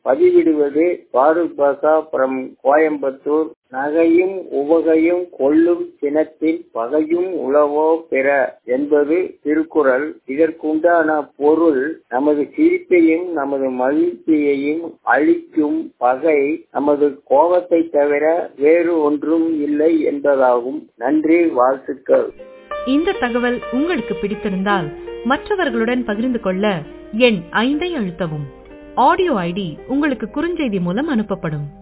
பதிவிடுவது Farook Basha from Coimbatore நகையும் உவகையும் கொள்ளும் சினத்தில் பகையும் உளவோ பெற என்பது திருக்குறள் இதற்குண்டான பொருள் நமது சிரிப்பையும் நமது மகிழ்ச்சியையும் அளிக்கும் பகை நமது கோபத்தை தவிர வேறு ஒன்றும் இல்லை என்பதாகும் நன்றி வாழ்த்துக்கள் இந்த தகவல் உங்களுக்கு பிடித்திருந்தால் மற்றவர்களுடன் பகிர்ந்து கொள்ள எண் ஐந்தை அழுத்தவும் ஆடியோ ஐடி உங்களுக்கு குறுஞ்செய்தி மூலம் அனுப்பப்படும்